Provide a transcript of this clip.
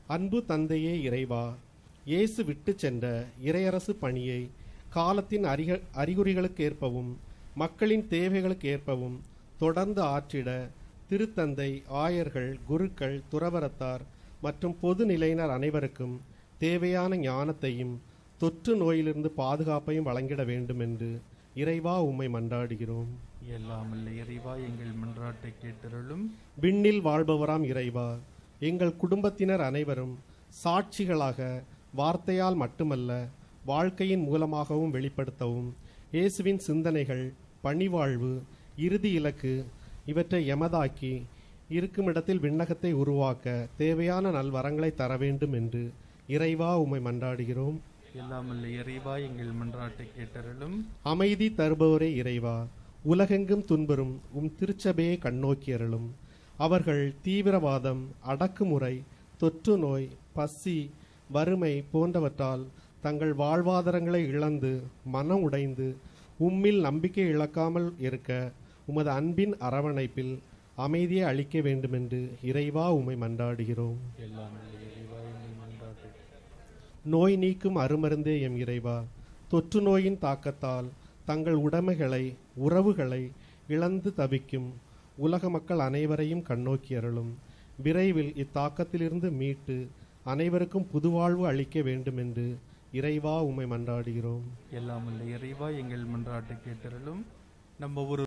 அன்பு தந்தையே இறைவா இயேசு விட்டுச் சென்ற இறையரசு பணியை காலத்தின் அறிக அறிகுறிகளுக்கு ஏற்பவும் மக்களின் தேவைகளுக்கு ஏற்பவும் தொடர்ந்து ஆற்றிட திருத்தந்தை ஆயர்கள் குருக்கள் துறவரத்தார் மற்றும் பொது நிலையினர் அனைவருக்கும் தேவையான ஞானத்தையும் தொற்று நோயிலிருந்து பாதுகாப்பையும் வழங்கிட வேண்டும் என்று இறைவா உம்மை மன்றாடுகிறோம் எல்லாம் வல்ல இறைவா எங்கள் மன்றாட்டை கேட்டருளும் விண்ணில் வாழ்பவராம் இறைவா எங்கள் குடும்பத்தினர் அனைவரும் சாட்சிகளாக வார்த்தையால் மட்டுமல்ல வாழ்க்கையின் மூலமாகவும் வெளிப்படுத்தவும் இயேசுவின் சிந்தனைகள் பணிவாழ்வு இறுதி இலக்கு இவற்றை எமதாக்கி இருக்கும் இடத்தில் விண்ணகத்தை உருவாக்க தேவையான நல்வரங்களை தர வேண்டும் என்று இறைவா உம்மை மன்றாடுகிறோம் எல்லாம் வல்ல இறைவா எங்கள் மன்றாட்டை கேட்டருளும் அமைதி தருபவரே இறைவா உலகெங்கும் துன்புறும் உம் திருச்சபையை கண்ணோக்கி அருளும் அவர்கள் தீவிரவாதம் அடக்குமுறை தொற்று நோய் பசி வறுமை போன்றவற்றால் தங்கள் வாழ்வாதாரங்களை இழந்து மனம் உடைந்து உம்மில் நம்பிக்கை இழக்காமல் இருக்க உமது அன்பின் அரவணைப்பில் அமைதியை அளிக்க வேண்டுமென்று இறைவா உம்மை மன்றாடுகிறோம் எல்லாம் வல்ல இறைவா எங்கள் மன்றாட்டை நோய் நீக்கும் அருமருந்தே எம் இறைவா தொற்று நோயின் தாக்கத்தால் தங்கள் உடைமைகளை உறவுகளை இழந்து தவிக்கும் உலக மக்கள் அனைவரையும் கண்ணோக்கி அருளும் விரைவில் இத்தாக்கத்திலிருந்து மீட்டு அனைவருக்கும் புதுவாழ்வு அளிக்க வேண்டும் என்று இறைவா உம்மை மன்றாடுகிறோம் எல்லாம் வல்ல இறைவா எங்கள் மன்றாட்டை கேட்டருளும் நம்ம ஒரு